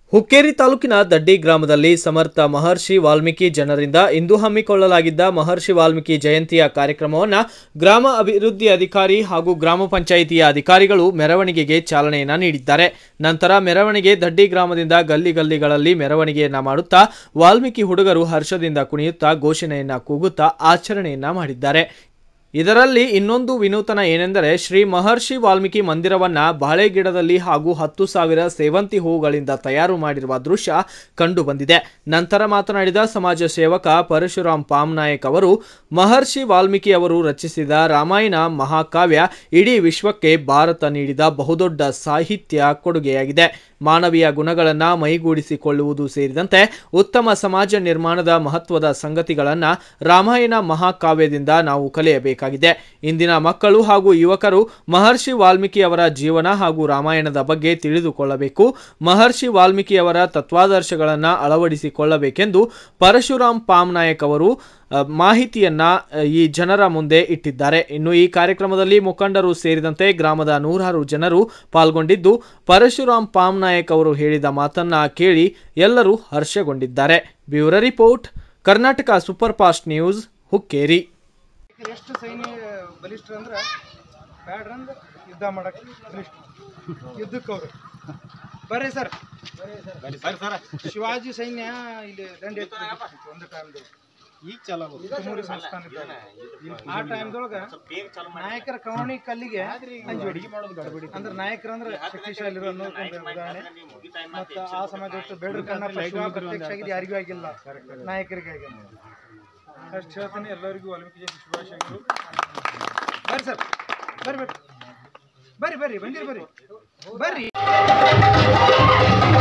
ಹುಕ್ಕೇರಿ ತಾಲೂಕಿನ ದಡ್ಡಿ ಗ್ರಾಮದಲ್ಲಿ ಸಮರ್ಥ ಮಹರ್ಷಿ ವಾಲ್ಮೀಕಿ ಜನರಿಂದ ಇಂದು ಹಮ್ಮಿಕೊಳ್ಳಲಾಗಿದ್ದ ಮಹರ್ಷಿ ವಾಲ್ಮೀಕಿ ಜಯಂತಿಯ ಕಾರ್ಯಕ್ರಮವನ್ನು ಗ್ರಾಮ ಅಭಿವೃದ್ಧಿ ಅಧಿಕಾರಿ ಹಾಗೂ ಗ್ರಾಮ ಪಂಚಾಯಿತಿಯ ಅಧಿಕಾರಿಗಳು ಮೆರವಣಿಗೆಗೆ ಚಾಲನೆಯನ್ನ ನೀಡಿದ್ದಾರೆ ನಂತರ ಮೆರವಣಿಗೆ ದಡ್ಡಿ ಗ್ರಾಮದಿಂದ ಗಲ್ಲಿ ಗಲ್ಲಿಗಳಲ್ಲಿ ಮೆರವಣಿಗೆಯನ್ನ ಮಾಡುತ್ತಾ ವಾಲ್ಮೀಕಿ ಹುಡುಗರು ಹರ್ಷದಿಂದ ಕುಣಿಯುತ್ತಾ ಘೋಷಣೆಯನ್ನ ಕೂಗುತ್ತಾ ಆಚರಣೆಯನ್ನ ಮಾಡಿದ್ದಾರೆ ಇದರಲ್ಲಿ ಇನ್ನೊಂದು ವಿನೂತನ ಏನೆಂದರೆ ಶ್ರೀ ಮಹರ್ಷಿ ವಾಲ್ಮೀಕಿ ಮಂದಿರವನ್ನ ಬಾಳೆ ಗಿಡದಲ್ಲಿ ಹಾಗೂ ಹತ್ತು ಸಾವಿರ ಸೇವಂತಿ ಹೂವುಗಳಿಂದ ತಯಾರು ಮಾಡಿರುವ ದೃಶ್ಯ ಕಂಡು ಬಂದಿದೆ ನಂತರ ಮಾತನಾಡಿದ ಸಮಾಜ ಸೇವಕ ಪರಶುರಾಮ್ ಪಾಮ್ನಾಯಕ್ ಅವರು ಮಹರ್ಷಿ ವಾಲ್ಮೀಕಿ ಅವರು ರಚಿಸಿದ ರಾಮಾಯಣ ಮಹಾಕಾವ್ಯ ಇಡೀ ವಿಶ್ವಕ್ಕೆ ಭಾರತ ನೀಡಿದ ಬಹುದೊಡ್ಡ ಸಾಹಿತ್ಯ ಕೊಡುಗೆಯಾಗಿದೆ ಮಾನವೀಯ ಗುಣಗಳನ್ನು ಮೈಗೂಡಿಸಿಕೊಳ್ಳುವುದು ಸೇರಿದಂತೆ ಉತ್ತಮ ಸಮಾಜ ನಿರ್ಮಾಣದ ಮಹತ್ವದ ಸಂಗತಿಗಳನ್ನು ರಾಮಾಯಣ ಮಹಾಕಾವ್ಯದಿಂದ ನಾವು ಕಲಿಯಬೇಕಾಗಿದೆ ಇಂದಿನ ಮಕ್ಕಳು ಹಾಗೂ ಯುವಕರು ಮಹರ್ಷಿ ವಾಲ್ಮೀಕಿ ಅವರ ಜೀವನ ಹಾಗೂ ರಾಮಾಯಣದ ಬಗ್ಗೆ ತಿಳಿದುಕೊಳ್ಳಬೇಕು ಮಹರ್ಷಿ ವಾಲ್ಮೀಕಿ ಅವರ ತತ್ವಾದರ್ಶಗಳನ್ನು ಅಳವಡಿಸಿಕೊಳ್ಳಬೇಕೆಂದು ಪರಶುರಾಮ್ ಪಾಮ್ನಾಯಕ್ ಅವರು ಅ, ಮಾಹಿತಿಯನ್ನ ಅ, ಈ ಜನರ ಮುಂದೆ ಇಟ್ಟಿದ್ದಾರೆ ಇನ್ನು ಈ ಕಾರ್ಯಕ್ರಮದಲ್ಲಿ ಮುಖಂಡರು ಸೇರಿದಂತೆ ಗ್ರಾಮದ ನೂರಾರು ಜನರು ಪಾಲ್ಗೊಂಡಿದ್ದು ಪರಶುರಾಮ್ ಪಾಮ್ನಾಯಕ್ ಅವರು ಹೇಳಿದ ಮಾತನ್ನ ಕೇಳಿ ಎಲ್ಲರೂ ಹರ್ಷಗೊಂಡಿದ್ದಾರೆ bureau report Karnataka super fast news Hukkeri ಎಷ್ಟು ಸೈನ್ಯ ಬಲಿಷ್ಠ ಅಂದ್ರೆ ಬ್ಯಾಡ್ರಂದ್ರೆ ಯುದ್ಧ ಮಾಡಕ್ಕೆ ಬಲಿಷ್ಠ ಯುದ್ಧಕ್ಕೆ ಅವರು ಬರ್ರಿ ಸರ್ ಶಿವಾಜಿ ಸೈನ್ಯ ಇಲ್ಲಿ ದಂಡ ಎತ್ತಿ ಒಂದು ಟೈಮ್ದು ಈಗ ಚಲೋ ತುಮೂರಿ ಸಂಸ್ಥಾನ ಇದ್ದಾಗ. ಆ ಟೈಮ್ದೊಳಗ ನಾಯಕರ ಕವಣಿ ಕಲ್ಲಿಗೆ ಅಂಜೋಡಿ ಅಂದ್ರೆ ನಾಯಕರು ಅಂದ್ರೆ ಶಕ್ತಿಶಾಲಿ ಇರೋ ಅನ್ನೋದು ಒಂದು ಉದಾಹರಣೆ ಮತ್ತು ಆ ಸಮಾಜದಷ್ಟು ಬೇಡ್ರ ಕಣ್ಣಪ್ಪ ಶಿವ ಪ್ರತ್ಯಕ್ಷ ಆಗಿದೆ ಯಾರಿಗೂ ಆಗಿಲ್ಲ ನಾಯಕರಿಗೆ ಆಗಿದೆ ಅಷ್ಟು ಹೇಳ್ತಾನೆ ಎಲ್ಲರಿಗೂ ವಾಲ್ಮೀಕಿ ಜಯಂತಿ ಶುಭಾಶಯಗಳು ಬರ್ರಿ ಸರ್ ಬರ್ರಿ ಬರ್ರಿ ಬರ್ರಿ ಬರ್ರಿ ಬಂದಿರಿ ಬರ್ರಿ ಬರ್ರಿ